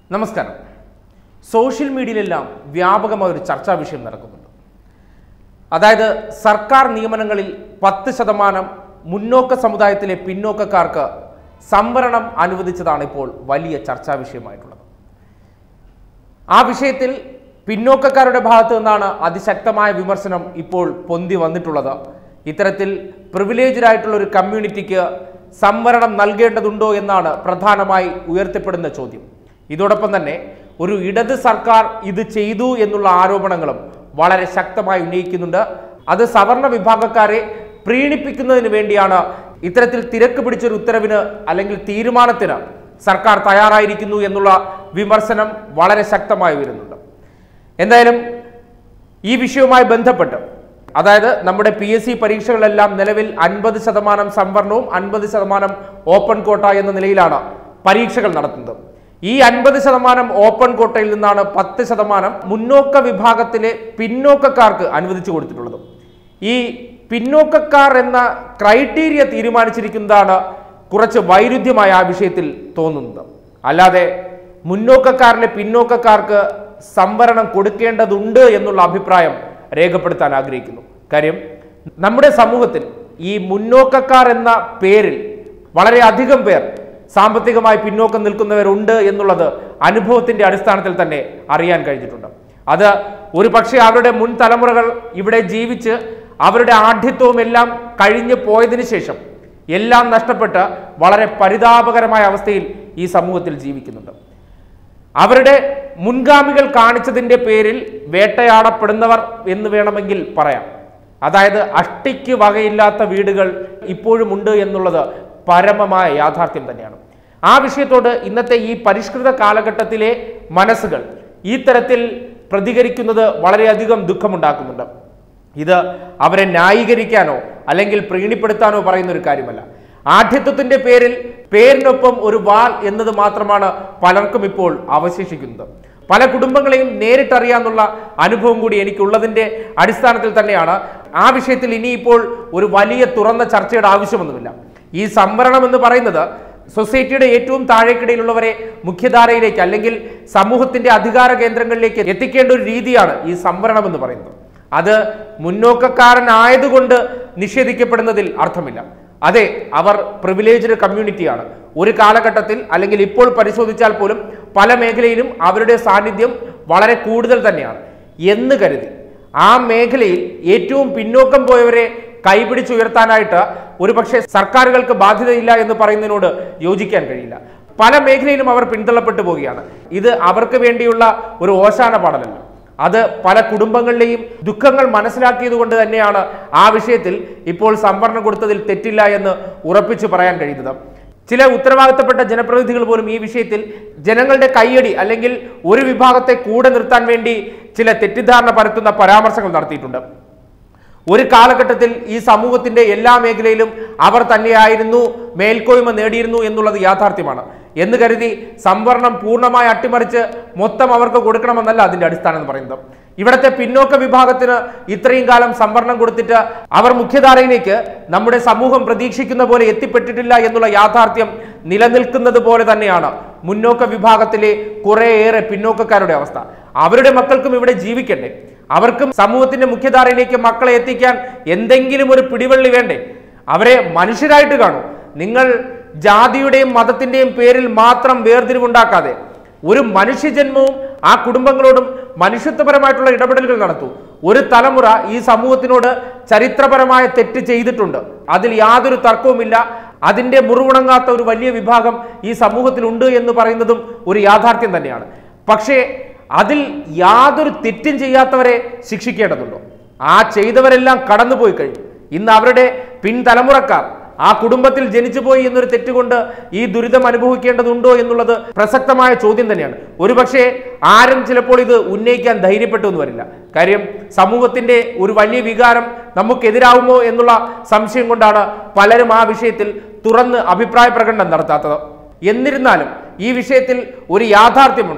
നമസ്കാരം സോഷ്യൽ മീഡിയയിലെല്ലാം വ്യാപകമായ ഒരു ചർച്ചാ വിഷയം നടക്കുന്നുണ്ട് അതായത് സർക്കാർ നിയമനങ്ങളിൽ പത്ത് ശതമാനം മുന്നോക്ക സമുദായത്തിലെ പിന്നോക്കക്കാർക്ക് സംവരണം അനുവദിച്ചതാണ് ഇപ്പോൾ വലിയ ചർച്ചാ വിഷയമായിട്ടുള്ളത് ആ വിഷയത്തിൽ പിന്നോക്കക്കാരുടെ ഭാഗത്തു നിന്നാണ് അതിശക്തമായ വിമർശനം ഇപ്പോൾ പൊന്തി വന്നിട്ടുള്ളത് ഇത്തരത്തിൽ പ്രിവിലേജ്ഡ് ആയിട്ടുള്ള ഒരു കമ്മ്യൂണിറ്റിക്ക് സംവരണം നൽകേണ്ടതുണ്ടോ എന്നാണ് പ്രധാനമായി ഉയർത്തപ്പെടുന്ന ചോദ്യം ഇതോടൊപ്പം തന്നെ ഒരു ഇടത് സർക്കാർ ഇത് ചെയ്തു എന്നുള്ള ആരോപണങ്ങളും വളരെ ശക്തമായി ഉന്നയിക്കുന്നുണ്ട് അത് സവർണ വിഭാഗക്കാരെ പ്രീണിപ്പിക്കുന്നതിന് വേണ്ടിയാണ് ഇത്തരത്തിൽ തിരക്ക് പിടിച്ചൊരു ഉത്തരവിന് അല്ലെങ്കിൽ തീരുമാനത്തിന് സർക്കാർ തയ്യാറായിരിക്കുന്നു എന്നുള്ള വിമർശനം വളരെ ശക്തമായി വരുന്നുണ്ട് എന്തായാലും ഈ വിഷയവുമായി ബന്ധപ്പെട്ട് അതായത് നമ്മുടെ പി എസ് സി പരീക്ഷകളെല്ലാം നിലവിൽ അൻപത് ശതമാനം സംവരണവും അൻപത് ശതമാനം ഓപ്പൺ കോട്ട എന്ന നിലയിലാണ് പരീക്ഷകൾ നടത്തുന്നത് ഈ അൻപത് ശതമാനം ഓപ്പൺ കോട്ടയിൽ നിന്നാണ് പത്ത് ശതമാനം മുന്നോക്ക വിഭാഗത്തിലെ പിന്നോക്കക്കാർക്ക് അനുവദിച്ചു കൊടുത്തിട്ടുള്ളത് ഈ പിന്നോക്കക്കാർ എന്ന ക്രൈറ്റീരിയ തീരുമാനിച്ചിരിക്കുന്നതാണ് കുറച്ച് വൈരുദ്ധ്യമായ ആ വിഷയത്തിൽ തോന്നുന്നത് അല്ലാതെ മുന്നോക്കക്കാരിലെ പിന്നോക്കക്കാർക്ക് സംവരണം കൊടുക്കേണ്ടതുണ്ട് എന്നുള്ള അഭിപ്രായം രേഖപ്പെടുത്താൻ ആഗ്രഹിക്കുന്നു കാര്യം നമ്മുടെ സമൂഹത്തിൽ ഈ മുന്നോക്കക്കാർ എന്ന പേരിൽ വളരെയധികം പേർ സാമ്പത്തികമായി പിന്നോക്കം നിൽക്കുന്നവരുണ്ട് എന്നുള്ളത് അനുഭവത്തിന്റെ അടിസ്ഥാനത്തിൽ തന്നെ അറിയാൻ കഴിഞ്ഞിട്ടുണ്ട് അത് ഒരു പക്ഷേ അവരുടെ മുൻ തലമുറകൾ ഇവിടെ ജീവിച്ച് അവരുടെ ആഢ്യത്വവും എല്ലാം കഴിഞ്ഞു പോയതിനു ശേഷം എല്ലാം നഷ്ടപ്പെട്ട് വളരെ പരിതാപകരമായ അവസ്ഥയിൽ ഈ സമൂഹത്തിൽ ജീവിക്കുന്നുണ്ട് അവരുടെ മുൻഗാമികൾ കാണിച്ചതിൻ്റെ പേരിൽ വേട്ടയാടപ്പെടുന്നവർ എന്ന് വേണമെങ്കിൽ പറയാം അതായത് അഷ്ടിക്ക് വകയില്ലാത്ത വീടുകൾ ഇപ്പോഴും ഉണ്ട് എന്നുള്ളത് പരമമായ യാഥാർത്ഥ്യം തന്നെയാണ് ആ വിഷയത്തോട് ഇന്നത്തെ ഈ പരിഷ്കൃത കാലഘട്ടത്തിലെ മനസ്സുകൾ ഈ തരത്തിൽ പ്രതികരിക്കുന്നത് വളരെയധികം ദുഃഖമുണ്ടാക്കുന്നുണ്ട് ഇത് അവരെ ന്യായീകരിക്കാനോ അല്ലെങ്കിൽ പ്രീണിപ്പെടുത്താനോ പറയുന്ന ഒരു കാര്യമല്ല ആഠ്യത്വത്തിന്റെ പേരിൽ പേരിനൊപ്പം ഒരു വാൾ എന്നത് മാത്രമാണ് പലർക്കും ഇപ്പോൾ അവശേഷിക്കുന്നത് പല കുടുംബങ്ങളെയും നേരിട്ടറിയാന്നുള്ള അനുഭവം കൂടി എനിക്കുള്ളതിന്റെ അടിസ്ഥാനത്തിൽ തന്നെയാണ് ആ വിഷയത്തിൽ ഇനിയിപ്പോൾ ഒരു വലിയ തുറന്ന ചർച്ചയുടെ ആവശ്യമൊന്നുമില്ല ഈ സംവരണം എന്ന് പറയുന്നത് സൊസൈറ്റിയുടെ ഏറ്റവും താഴേക്കിടയിലുള്ളവരെ മുഖ്യധാരയിലേക്ക് അല്ലെങ്കിൽ സമൂഹത്തിന്റെ അധികാര കേന്ദ്രങ്ങളിലേക്ക് എത്തിക്കേണ്ട ഒരു രീതിയാണ് ഈ സംവരണം എന്ന് പറയുന്നത് അത് മുന്നോക്കക്കാരനായതുകൊണ്ട് നിഷേധിക്കപ്പെടുന്നതിൽ അർത്ഥമില്ല അതെ അവർ പ്രിവിലേജ്ഡ് കമ്മ്യൂണിറ്റിയാണ് ഒരു കാലഘട്ടത്തിൽ അല്ലെങ്കിൽ ഇപ്പോൾ പരിശോധിച്ചാൽ പോലും പല മേഖലയിലും അവരുടെ സാന്നിധ്യം വളരെ കൂടുതൽ തന്നെയാണ് എന്ന് കരുതി ആ മേഖലയിൽ ഏറ്റവും പിന്നോക്കം പോയവരെ കൈപിടിച്ചുയർത്താനായിട്ട് ഒരുപക്ഷെ സർക്കാരുകൾക്ക് ബാധ്യതയില്ല എന്ന് പറയുന്നതിനോട് യോജിക്കാൻ കഴിയില്ല പല മേഖലയിലും അവർ പിന്തള്ളപ്പെട്ടു പോവുകയാണ് ഇത് അവർക്ക് വേണ്ടിയുള്ള ഒരു ഓശാന പാടലല്ല അത് പല കുടുംബങ്ങളിലെയും ദുഃഖങ്ങൾ മനസ്സിലാക്കിയത് കൊണ്ട് തന്നെയാണ് ആ വിഷയത്തിൽ ഇപ്പോൾ സംവരണം കൊടുത്തതിൽ തെറ്റില്ല എന്ന് ഉറപ്പിച്ചു പറയാൻ കഴിയുന്നത് ചില ഉത്തരവാദിത്തപ്പെട്ട ജനപ്രതിനിധികൾ പോലും ഈ വിഷയത്തിൽ ജനങ്ങളുടെ കയ്യടി അല്ലെങ്കിൽ ഒരു വിഭാഗത്തെ കൂടെ നിർത്താൻ വേണ്ടി ചില തെറ്റിദ്ധാരണ പരത്തുന്ന പരാമർശങ്ങൾ നടത്തിയിട്ടുണ്ട് ഒരു കാലഘട്ടത്തിൽ ഈ സമൂഹത്തിന്റെ എല്ലാ മേഖലയിലും അവർ തന്നെയായിരുന്നു മേൽക്കോയ്മ നേടിയിരുന്നു എന്നുള്ളത് യാഥാർത്ഥ്യമാണ് എന്ന് കരുതി സംവരണം പൂർണ്ണമായി അട്ടിമറിച്ച് മൊത്തം അവർക്ക് കൊടുക്കണമെന്നല്ല അതിന്റെ അടിസ്ഥാനം എന്ന് പറയുന്നത് ഇവിടുത്തെ പിന്നോക്ക വിഭാഗത്തിന് ഇത്രയും കാലം സംവരണം കൊടുത്തിട്ട് അവർ മുഖ്യധാരയിലേക്ക് നമ്മുടെ സമൂഹം പ്രതീക്ഷിക്കുന്ന പോലെ എത്തിപ്പെട്ടിട്ടില്ല എന്നുള്ള യാഥാർത്ഥ്യം നിലനിൽക്കുന്നത് പോലെ തന്നെയാണ് മുന്നോക്ക വിഭാഗത്തിലെ കുറേയേറെ പിന്നോക്കക്കാരുടെ അവസ്ഥ അവരുടെ മക്കൾക്കും ഇവിടെ ജീവിക്കണ്ടേ അവർക്കും സമൂഹത്തിന്റെ മുഖ്യധാരയിലേക്ക് മക്കളെ എത്തിക്കാൻ എന്തെങ്കിലും ഒരു പിടിവള്ളി വേണ്ടേ അവരെ മനുഷ്യരായിട്ട് കാണൂ നിങ്ങൾ ജാതിയുടെയും മതത്തിന്റെയും പേരിൽ മാത്രം വേർതിരിവുണ്ടാക്കാതെ ഒരു മനുഷ്യജന്മവും ആ കുടുംബങ്ങളോടും മനുഷ്യത്വപരമായിട്ടുള്ള ഇടപെടലുകൾ നടത്തൂ ഒരു തലമുറ ഈ സമൂഹത്തിനോട് ചരിത്രപരമായ തെറ്റ് ചെയ്തിട്ടുണ്ട് അതിൽ യാതൊരു തർക്കവുമില്ല അതിന്റെ മുറിവുണങ്ങാത്ത ഒരു വലിയ വിഭാഗം ഈ സമൂഹത്തിലുണ്ട് എന്ന് പറയുന്നതും ഒരു യാഥാർത്ഥ്യം തന്നെയാണ് പക്ഷേ അതിൽ യാതൊരു തെറ്റും ചെയ്യാത്തവരെ ശിക്ഷിക്കേണ്ടതുണ്ടോ ആ ചെയ്തവരെല്ലാം കടന്നുപോയി കഴിഞ്ഞു ഇന്ന് അവരുടെ പിൻതലമുറക്കാർ ആ കുടുംബത്തിൽ ജനിച്ചുപോയി എന്നൊരു തെറ്റുകൊണ്ട് ഈ ദുരിതം അനുഭവിക്കേണ്ടതുണ്ടോ എന്നുള്ളത് പ്രസക്തമായ ചോദ്യം തന്നെയാണ് ഒരുപക്ഷെ ആരും ചിലപ്പോൾ ഇത് ഉന്നയിക്കാൻ ധൈര്യപ്പെട്ടു എന്ന് വരില്ല കാര്യം സമൂഹത്തിന്റെ ഒരു വലിയ വികാരം നമുക്കെതിരാവുമോ എന്നുള്ള സംശയം കൊണ്ടാണ് പലരും ആ വിഷയത്തിൽ തുറന്ന് അഭിപ്രായ പ്രകടനം നടത്താത്തത് എന്നിരുന്നാലും ഈ വിഷയത്തിൽ ഒരു യാഥാർത്ഥ്യമുണ്ട്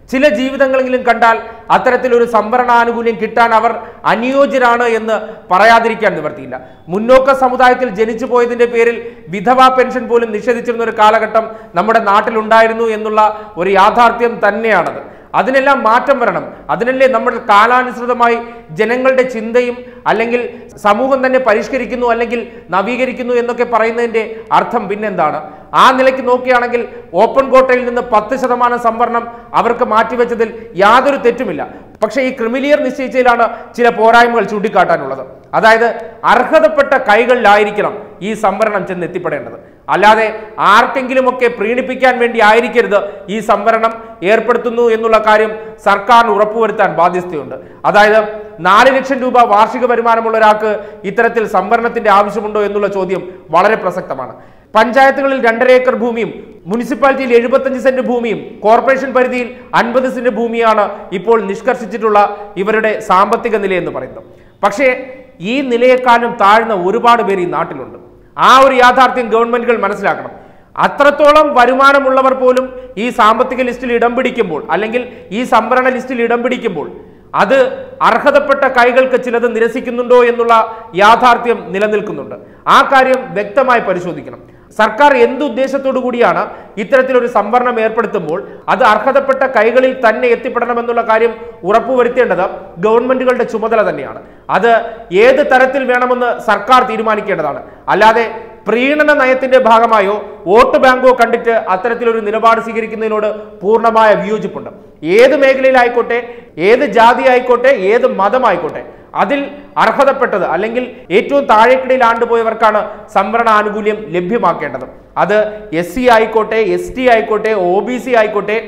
ചില ജീവിതങ്ങളെങ്കിലും കണ്ടാൽ അത്തരത്തിലൊരു സംവരണാനുകൂല്യം കിട്ടാൻ അവർ അനുയോജ്യരാണ് എന്ന് പറയാതിരിക്കാൻ നിവർത്തിയില്ല മുന്നോക്ക സമുദായത്തിൽ ജനിച്ചു പോയതിന്റെ പേരിൽ വിധവാ പെൻഷൻ പോലും നിഷേധിച്ചിരുന്ന ഒരു കാലഘട്ടം നമ്മുടെ നാട്ടിലുണ്ടായിരുന്നു എന്നുള്ള ഒരു യാഥാർത്ഥ്യം തന്നെയാണത് അതിനെല്ലാം മാറ്റം വരണം അതിനല്ലേ നമ്മൾ കാലാനുസൃതമായി ജനങ്ങളുടെ ചിന്തയും അല്ലെങ്കിൽ സമൂഹം തന്നെ പരിഷ്കരിക്കുന്നു അല്ലെങ്കിൽ നവീകരിക്കുന്നു എന്നൊക്കെ പറയുന്നതിന്റെ അർത്ഥം പിന്നെന്താണ് ആ നിലയ്ക്ക് നോക്കുകയാണെങ്കിൽ ഓപ്പൺ കോട്ടയിൽ നിന്ന് പത്ത് ശതമാനം സംവരണം അവർക്ക് മാറ്റിവെച്ചതിൽ യാതൊരു തെറ്റുമില്ല പക്ഷേ ഈ ക്രിമിലിയർ നിശ്ചയിച്ചതിലാണ് ചില പോരായ്മകൾ ചൂണ്ടിക്കാട്ടാനുള്ളത് അതായത് അർഹതപ്പെട്ട കൈകളിലായിരിക്കണം ഈ സംവരണം ചെന്ന് എത്തിപ്പെടേണ്ടത് അല്ലാതെ ആർക്കെങ്കിലുമൊക്കെ പ്രീണിപ്പിക്കാൻ വേണ്ടി ആയിരിക്കരുത് ഈ സംവരണം ഏർപ്പെടുത്തുന്നു എന്നുള്ള കാര്യം സർക്കാരിന് ഉറപ്പുവരുത്താൻ ബാധ്യസ്ഥയുണ്ട് അതായത് നാല് ലക്ഷം രൂപ വാർഷിക വരുമാനമുള്ള ഒരാൾക്ക് ഇത്തരത്തിൽ സംവരണത്തിന്റെ ആവശ്യമുണ്ടോ എന്നുള്ള ചോദ്യം വളരെ പ്രസക്തമാണ് പഞ്ചായത്തുകളിൽ രണ്ടര ഏക്കർ ഭൂമിയും മുനിസിപ്പാലിറ്റിയിൽ എഴുപത്തഞ്ച് സെന്റ് ഭൂമിയും കോർപ്പറേഷൻ പരിധിയിൽ അൻപത് സെന്റ് ഭൂമിയാണ് ഇപ്പോൾ നിഷ്കർഷിച്ചിട്ടുള്ള ഇവരുടെ സാമ്പത്തിക നില എന്ന് പറയുന്നത് പക്ഷേ ഈ നിലയെക്കാളും താഴ്ന്ന ഒരുപാട് പേര് ഈ നാട്ടിലുണ്ട് ആ ഒരു യാഥാർത്ഥ്യം ഗവൺമെന്റുകൾ മനസ്സിലാക്കണം അത്രത്തോളം വരുമാനമുള്ളവർ പോലും ഈ സാമ്പത്തിക ലിസ്റ്റിൽ ഇടം പിടിക്കുമ്പോൾ അല്ലെങ്കിൽ ഈ സംവരണ ലിസ്റ്റിൽ ഇടം പിടിക്കുമ്പോൾ അത് അർഹതപ്പെട്ട കൈകൾക്ക് ചിലത് നിരസിക്കുന്നുണ്ടോ എന്നുള്ള യാഥാർത്ഥ്യം നിലനിൽക്കുന്നുണ്ട് ആ കാര്യം വ്യക്തമായി പരിശോധിക്കണം സർക്കാർ എന്തുദ്ദേശത്തോടു കൂടിയാണ് ഇത്തരത്തിലൊരു സംവരണം ഏർപ്പെടുത്തുമ്പോൾ അത് അർഹതപ്പെട്ട കൈകളിൽ തന്നെ എത്തിപ്പെടണമെന്നുള്ള കാര്യം ഉറപ്പുവരുത്തേണ്ടത് ഗവൺമെന്റുകളുടെ ചുമതല തന്നെയാണ് അത് ഏത് തരത്തിൽ വേണമെന്ന് സർക്കാർ തീരുമാനിക്കേണ്ടതാണ് അല്ലാതെ പ്രീണന നയത്തിന്റെ ഭാഗമായോ വോട്ട് ബാങ്കോ കണ്ടിട്ട് അത്തരത്തിലൊരു നിലപാട് സ്വീകരിക്കുന്നതിനോട് പൂർണ്ണമായ വിയോജിപ്പുണ്ട് ഏത് മേഖലയിലായിക്കോട്ടെ ഏത് ജാതി ആയിക്കോട്ടെ ഏത് മതമായിക്കോട്ടെ അതിൽ അർഹതപ്പെട്ടത് അല്ലെങ്കിൽ ഏറ്റവും താഴേക്കിടയിൽ ആണ്ടുപോയവർക്കാണ് സംവരണ ആനുകൂല്യം ലഭ്യമാക്കേണ്ടത് അത് എസ് സി ആയിക്കോട്ടെ എസ് ടി ആയിക്കോട്ടെ ഒ ബി സി ആയിക്കോട്ടെ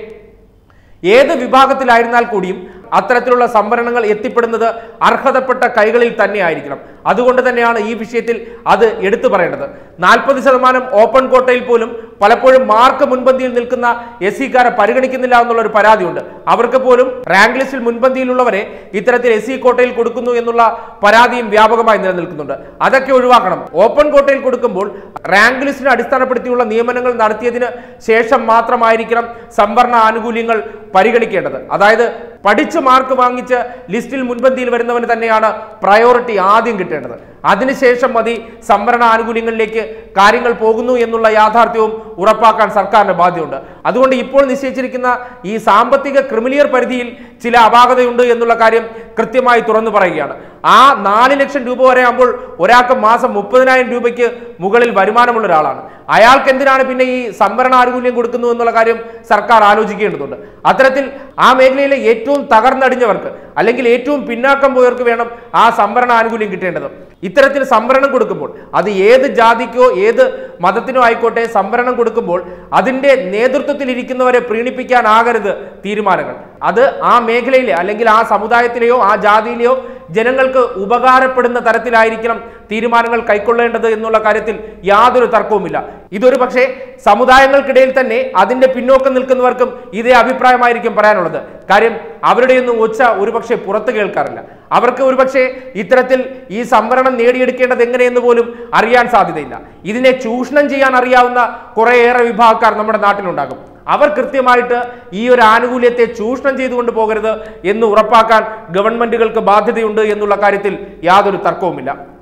ഏത് വിഭാഗത്തിലായിരുന്നാൽ കൂടിയും അത്തരത്തിലുള്ള സംവരണങ്ങൾ എത്തിപ്പെടുന്നത് അർഹതപ്പെട്ട കൈകളിൽ തന്നെ ആയിരിക്കണം അതുകൊണ്ട് തന്നെയാണ് ഈ വിഷയത്തിൽ അത് എടുത്തു പറയേണ്ടത് നാൽപ്പത് ശതമാനം ഓപ്പൺ കോട്ടയിൽ പോലും പലപ്പോഴും മാർക്ക് മുൻപന്തിയിൽ നിൽക്കുന്ന എസ് സിക്കാരെ പരിഗണിക്കുന്നില്ല എന്നുള്ള ഒരു പരാതിയുണ്ട് അവർക്ക് പോലും റാങ്ക് ലിസ്റ്റിൽ മുൻപന്തിയിലുള്ളവരെ ഇത്തരത്തിൽ എസ് സി കോട്ടയിൽ കൊടുക്കുന്നു എന്നുള്ള പരാതിയും വ്യാപകമായി നിലനിൽക്കുന്നുണ്ട് അതൊക്കെ ഒഴിവാക്കണം ഓപ്പൺ കോട്ടയിൽ കൊടുക്കുമ്പോൾ റാങ്ക് ലിസ്റ്റിനെ അടിസ്ഥാനപ്പെടുത്തിയുള്ള നിയമനങ്ങൾ നടത്തിയതിന് ശേഷം മാത്രമായിരിക്കണം സംവരണ ആനുകൂല്യങ്ങൾ പരിഗണിക്കേണ്ടത് അതായത് പഠിച്ച് മാർക്ക് വാങ്ങിച്ച് ലിസ്റ്റിൽ മുൻപന്തിയിൽ വരുന്നവന് തന്നെയാണ് പ്രയോറിറ്റി ആദ്യം കിട്ടേണ്ടത് അതിനുശേഷം മതി സംവരണ ആനുകൂല്യങ്ങളിലേക്ക് കാര്യങ്ങൾ പോകുന്നു എന്നുള്ള യാഥാർത്ഥ്യവും ഉറപ്പാക്കാൻ സർക്കാരിന് ബാധ്യതയുണ്ട് അതുകൊണ്ട് ഇപ്പോൾ നിശ്ചയിച്ചിരിക്കുന്ന ഈ സാമ്പത്തിക ക്രിമിലിയർ പരിധിയിൽ ചില അപാകതയുണ്ട് എന്നുള്ള കാര്യം കൃത്യമായി തുറന്നു പറയുകയാണ് ആ നാല് ലക്ഷം രൂപ വരെ ആകുമ്പോൾ ഒരാൾക്ക് മാസം മുപ്പതിനായിരം രൂപയ്ക്ക് മുകളിൽ വരുമാനമുള്ള ഒരാളാണ് അയാൾക്ക് എന്തിനാണ് പിന്നെ ഈ സംവരണ ആനുകൂല്യം കൊടുക്കുന്നു എന്നുള്ള കാര്യം സർക്കാർ ആലോചിക്കേണ്ടതുണ്ട് അത്തരത്തിൽ ആ മേഖലയിലെ ഏറ്റവും തകർന്നടിഞ്ഞവർക്ക് അല്ലെങ്കിൽ ഏറ്റവും പിന്നാക്കം പോയവർക്ക് വേണം ആ സംവരണ ആനുകൂല്യം കിട്ടേണ്ടത് ഇത്തരത്തിൽ സംവരണം കൊടുക്കുമ്പോൾ അത് ഏത് ജാതിക്കോ ഏത് മതത്തിനോ ആയിക്കോട്ടെ സംവരണം കൊടുക്കുമ്പോൾ അതിന്റെ നേതൃത്വത്തിൽ ഇരിക്കുന്നവരെ പ്രീണിപ്പിക്കാനാകരുത് തീരുമാനങ്ങൾ അത് ആ മേഖലയിലെ അല്ലെങ്കിൽ ആ സമുദായത്തിലെയോ ആ ജാതിയിലെയോ ജനങ്ങൾക്ക് ഉപകാരപ്പെടുന്ന തരത്തിലായിരിക്കണം തീരുമാനങ്ങൾ കൈക്കൊള്ളേണ്ടത് എന്നുള്ള കാര്യത്തിൽ യാതൊരു തർക്കവുമില്ല ഇതൊരു പക്ഷേ സമുദായങ്ങൾക്കിടയിൽ തന്നെ അതിന്റെ പിന്നോക്കം നിൽക്കുന്നവർക്കും ഇതേ അഭിപ്രായമായിരിക്കും പറയാനുള്ളത് കാര്യം അവരുടെയൊന്നും ഒച്ച ഒരുപക്ഷെ പുറത്തു കേൾക്കാറില്ല അവർക്ക് ഒരുപക്ഷെ ഇത്തരത്തിൽ ഈ സംവരണം നേടിയെടുക്കേണ്ടത് എങ്ങനെയെന്ന് പോലും അറിയാൻ സാധ്യതയില്ല ഇതിനെ ചൂഷണം ചെയ്യാൻ അറിയാവുന്ന കുറേയേറെ വിഭാഗക്കാർ നമ്മുടെ നാട്ടിലുണ്ടാകും അവർ കൃത്യമായിട്ട് ഈ ഒരു ആനുകൂല്യത്തെ ചൂഷണം ചെയ്തുകൊണ്ട് പോകരുത് എന്ന് ഉറപ്പാക്കാൻ ഗവൺമെന്റുകൾക്ക് ബാധ്യതയുണ്ട് എന്നുള്ള കാര്യത്തിൽ യാതൊരു തർക്കവുമില്ല